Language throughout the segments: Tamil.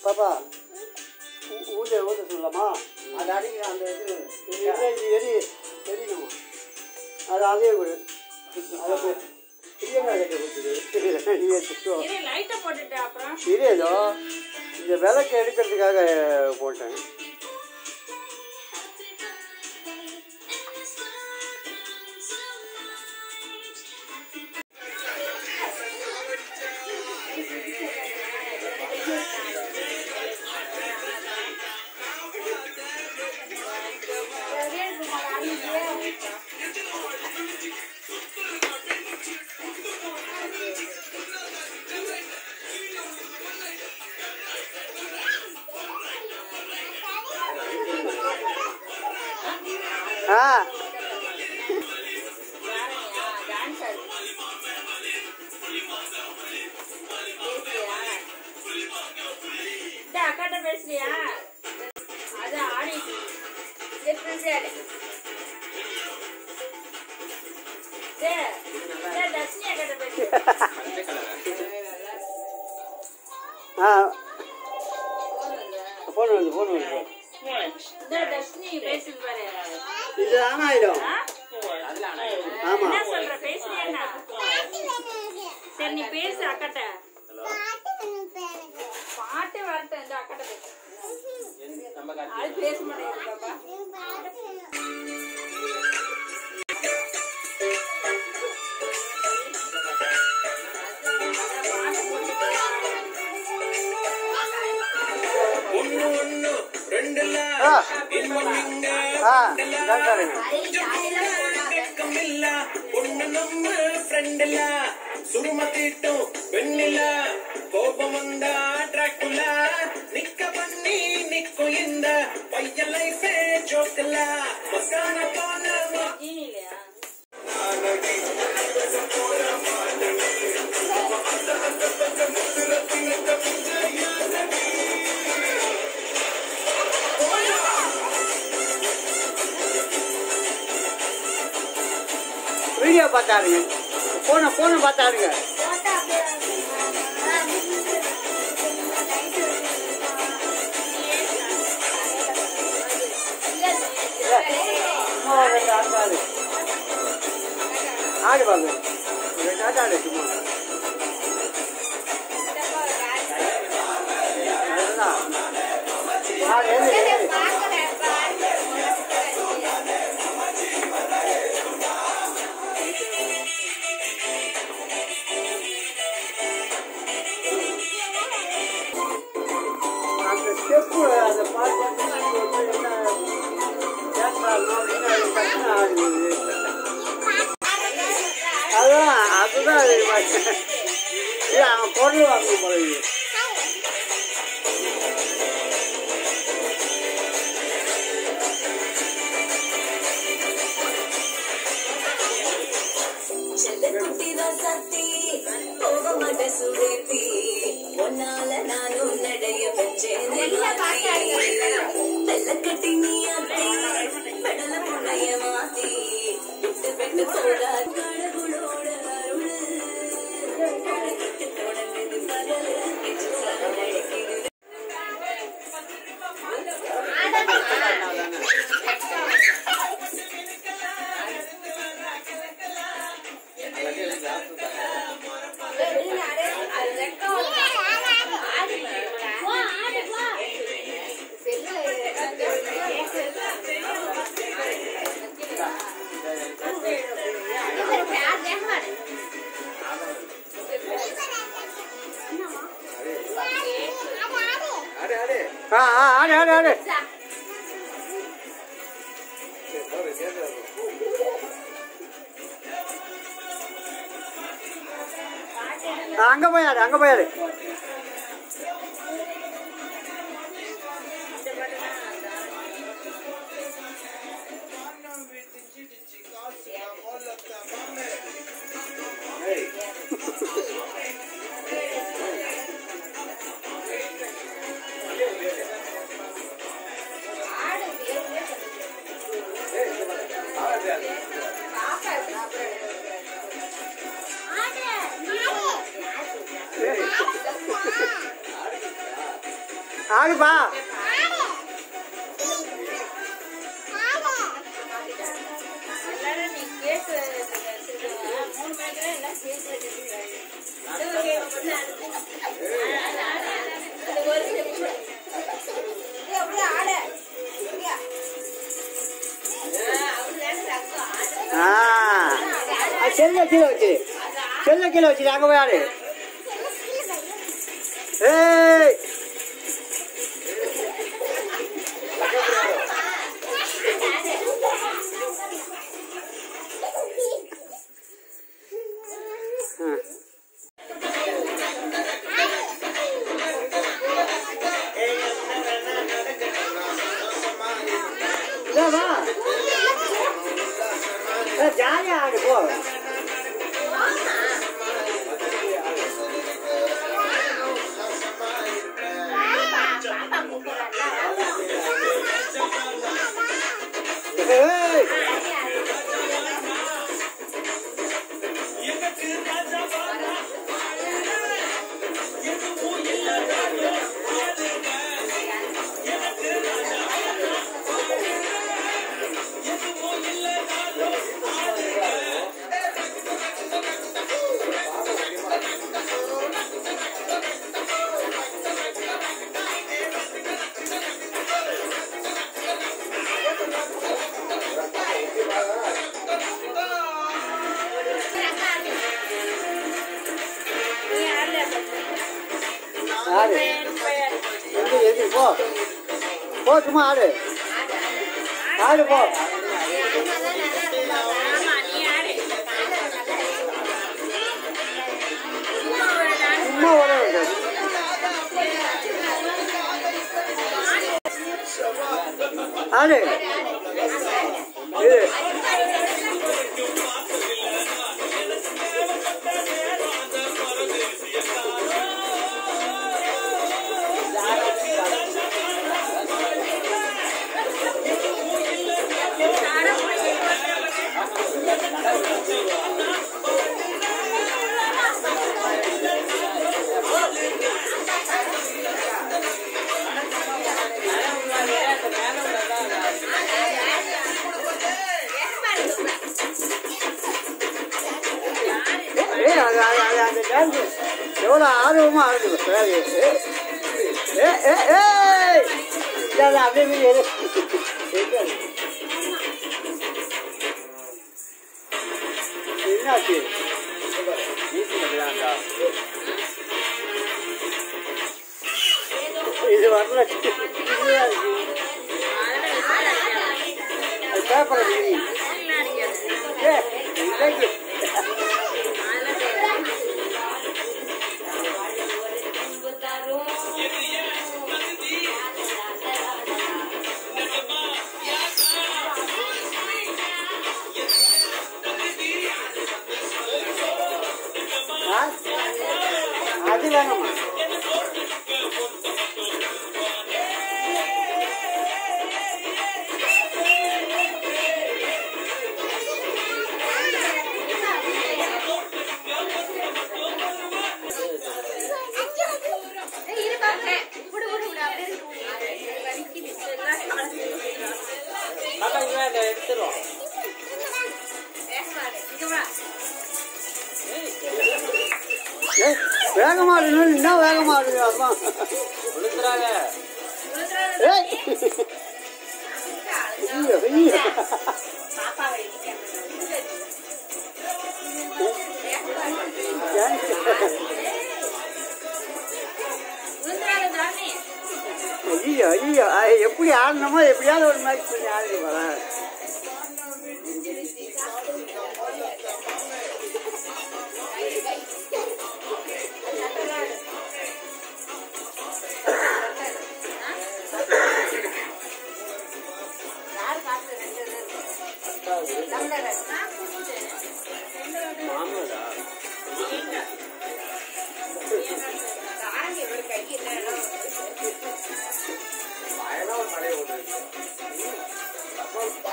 பாப்பா ஊ- ஊத ஊத சொல்லலாமா அது அடிக்கிற அந்த இது இது எரி எரி எரியணுமா அது அதே கொடு அதை போய் பிரியங்கா கிட்ட கொடுத்துரு நீ எடுத்துக்கோ இரு லைட்டை போட்டுட்டு அப்புறம் இது ஏதோ இந்த விளக்கு எடுக்கிறதுக்காக போட்டேன் ஆ டான்ஸ் ஆடு இந்த அக்காட்ட பேசுறியா அது ஆடிட்டு டேய், டேய், தர்ஷினி அக்காட்ட பேசு ஆ ஃபோன் வந்து ஃபோன் வந்து இந்த தர்ஷினி பேசுது பாரு இது ஆன் ஆயிடும் ஆ? ஆமா என்ன சொல்ற பேசுறியா சரி நீ பேசு அக்காட்ட பாட்டு வரட்டும் இந்த அக்காட்ட பேசு அது பேச மாட்டேங்குது பாப்பா ஒண்ணு ஒண்ணு ரெண்டுல ஆ இன்பம் இங்க ஆ இதான் தரேங்க வெட்கமில்ல ஒண்ணு நம்ம ஃப்ரெண்டுல சுரும தீட்டும் பெண்ணில கோபம் வந்தா டிராக்குல நிக்க பண்ணி நிக்கும் இந்த பையன் லைஃபே ஜோக்கல மசான போன ஜீனி இல்லையா வீடியோ பார்த்தாருங்க ஃபோனை ஃபோனை பார்த்தாருங்க சும்மா ஒரு ரெண்டு ஆட்டு ஆடு ஆடு வாங்க ஒரு ரெண்டு ஆட்டு ஆடு சும்மா அதுதான் ஆடு எது, எது? அந்த ஸ்டெப்பு அந்த பாட்டு வந்து என்ன டான்ஸ் ஆடணும் அப்படின்னு அது டக்குனு ஆடுது அதுதான் அதுதான் அது இல்லை அவன் பொருள் வாங்க போறது செல்லக்குட்டிதான் சத்தி போக மாட்ட சுடேத்தி உன்னால நானும் நடைய வச்சேன் வெள்ளக்கட்டி நீ அத்தி பெடல புனைய மாத்தி விட்டு விட்டு போடா கடவுளோட அருள் கணக்கிட்டு தொடங்குது பகல் அடிக்குது ஆ ஆ ஆடு ஆடு ஆடு ஆ, அங்க போய் ஆடு அங்க போய் ஆடு ஆடு ஆடுப்பா எல்லாரும் நீ கேக் வச்சிருக்கவங்க மூணு மணிக்கு எல்லாம் கேக் வச்சிருக்காங்க அது ஒரு கேக் மட்டும் அடுத்து. அது ஒரு step. ஏய், அப்படியே ஆடு. அப்படியா? ஆ, அப்படிதானே ரத்தம் ஆடு. ஆ செல்ல கீழே வச்சிரு செல்ல கீழே வச்சிரு அங்கே போய் ஆடு ஏய் ஆ. இதோ வா ஜாலியாக ஆடு போ ஏய் நீ ஆடு. ஆடு போய் ஆடு. எங்க எது போ போ சும்மா ஆடு ஆடு போ ஆமா, நீ ஆடு. சும்மா ஒரு dance சும்மா ஓட விடு. ஆடு இது ஏய் அது அது அது அந்த டான்ஸ் எவ்வளோ ஆர்வமாக ஆடுது சரி ஏ ஏ ஏய் இல்லை அது அப்படியே மீறி எது என்னாச்சு இது வரல அது பேப்பர் ஏ இல்லைங்க ஆ? அது வேணுமா ஏய், வேகமா ஆடுனா என்ன வேகமா ஆடுது அம்மா ஏய் ஐயோ, ஐயோ. ஐயோ ஐயோ ஐ- எப்படி ஆடணுமோ எப்படியாவது ஒரு மேட்ச் பண்ணி ஆடி வரேன் ஆரம்பி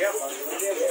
கேட்பாங்க